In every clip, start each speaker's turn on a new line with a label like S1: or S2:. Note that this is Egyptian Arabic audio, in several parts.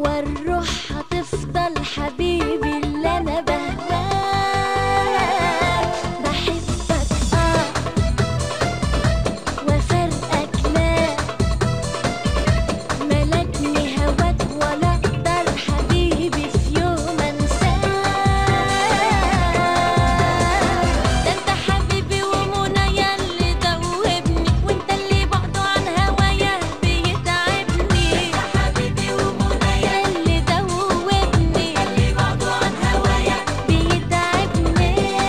S1: وجوه الروح هتفضل حبيبي اللي انا بهواه بحبك اه وفرقك لا ملكني هواك ولا اقدر حبيبي في يوم انساه ده انت حبيبي ومنى ياللي دوبني وانت اللي بعده عن هوايا بيتعبني انت حبيبي ومنى ياللي دوبني اللي بعده عن هوايا بيتعبني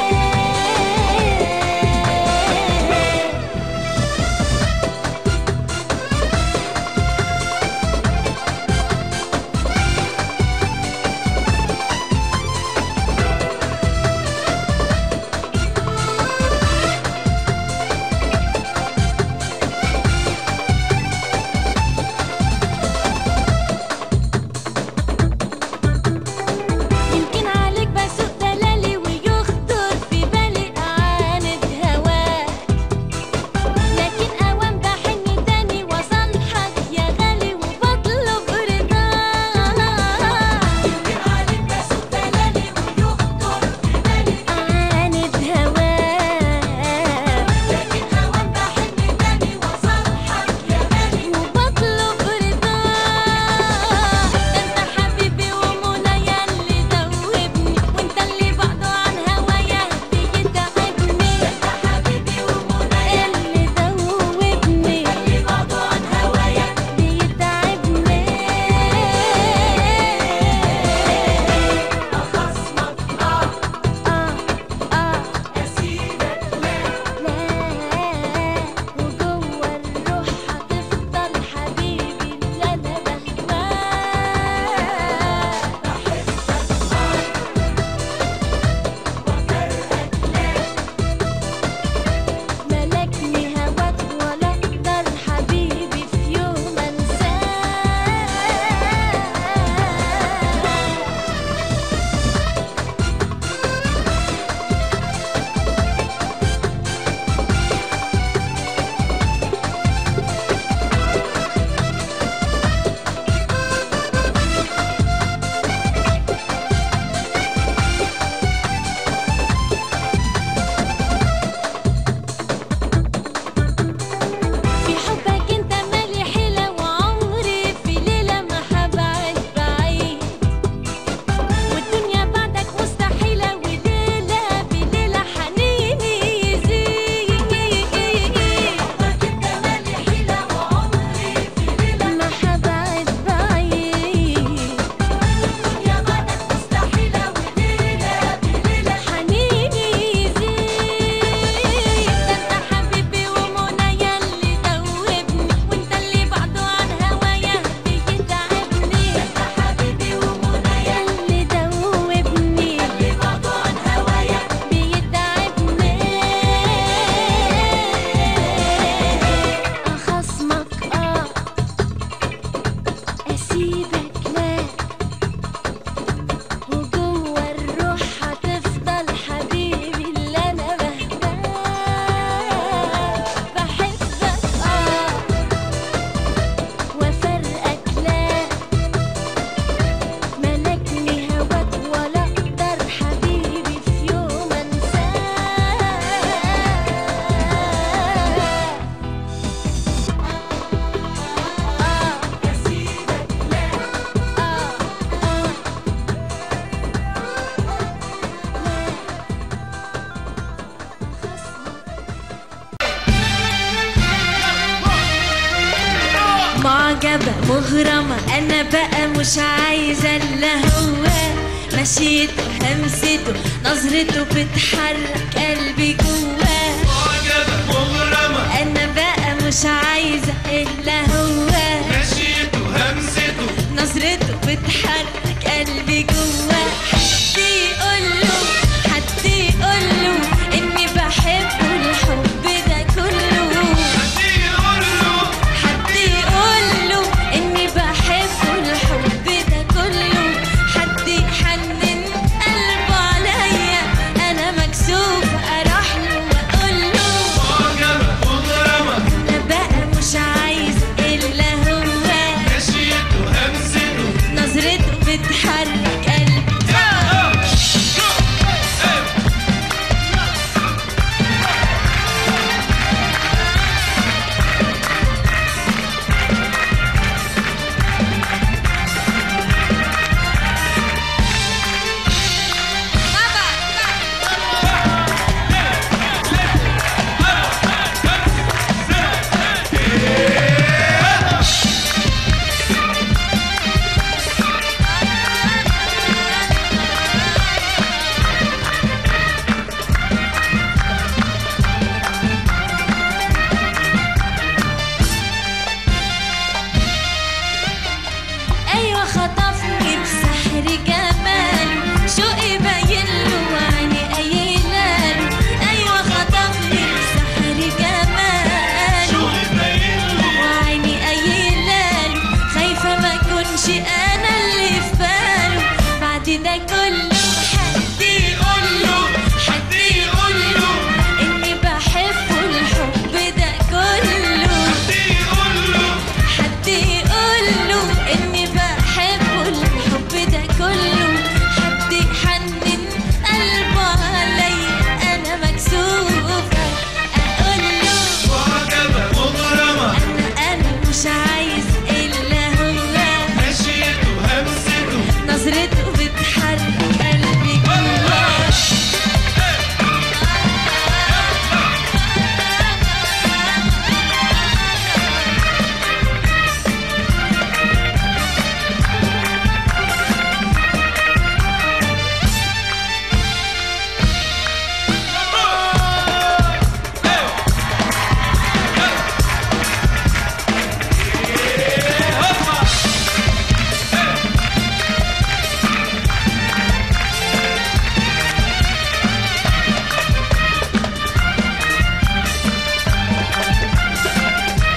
S1: يمكن عليك بسوق دلالي ويخطر في بالي أعاند هواك لكن أوام بحن تاني وصالحك يا غالي وبطلب رضاك يمكن عليك بسوق دلالي ويخطر في بالي أعاند هواك لكن أوام بحن تاني وصالحك يا غالي وبطلب رضاك ده انت حبيبي ومنى ياللي دوبني وانت اللي بعده عن هوايا بيتعبني انت حبيبي ومنى ياللي دوبني اللي بعده عن هوايا بيتعبني اخصمك اه اه اه اسيبك لا لا وجوه الروح هتفضل حبيبي اللي انا بهواه ملكني هواك ولا اقدر حبيبي في يوم انساه في حبك انت مالي حيلة وعمري في ليلة ما حبعد بعيد والدنيا بعدك مستحيلة وليلة بليلة حنيني يزيد حبك انت مالي حيلة وعمري في ليلة ما حبعد بعيد الدنيا بعدك مستحيلة وليلة بليلة حنيني يزيد ده انت حبيبي ومنى ياللي دوبني وانت اللي بعده عن هوايا بيتعبني انت حبيبي ومنى ياللي دوبني اللي بعده عن هوايا بيتعبني اخصمك اه اسيبك لا وجوه الروح هتفضل حبيبي اللي انا بهواه بحبك اه وفرقك لا ملكني هواك ولا اقدر حبيبي في يوم انساه
S2: معجبة مغرمة أنا بقى مش عايزة إلا هو مشيته همسته نظرته بتحرك قلبي جواه
S3: معجبة مغرمة
S2: أنا بقى مش عايزة إلا هو
S3: مشيته همسته
S2: نظرته بتحرك قلبي جواه حد يقوله حد يقوله إني بحبه الحب ده كله
S3: حد يقوله
S2: حد يقوله اني بحبه الحب ده كله حد يحنن قلبه عليا انا مكسوفه اروح له واقول له
S3: معجبة مغرمة
S2: انا بقى مش عايزه الا هو
S3: مشيته همسته
S2: مش انا اللي في باله بعد ده كله حد يقول له حد يقول له اني بحبه الحب ده كله
S3: يقول له
S2: حد يقول له اني بحبه الحب ده كله حد يحنن قلبه عليا انا مكسوفه اقول له
S3: معجبة مغرمة
S2: انا انا مش عايز الا هو
S3: مشيته همسته
S2: نظرته بتحرك قلبي جواه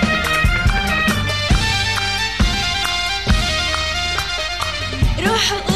S2: روح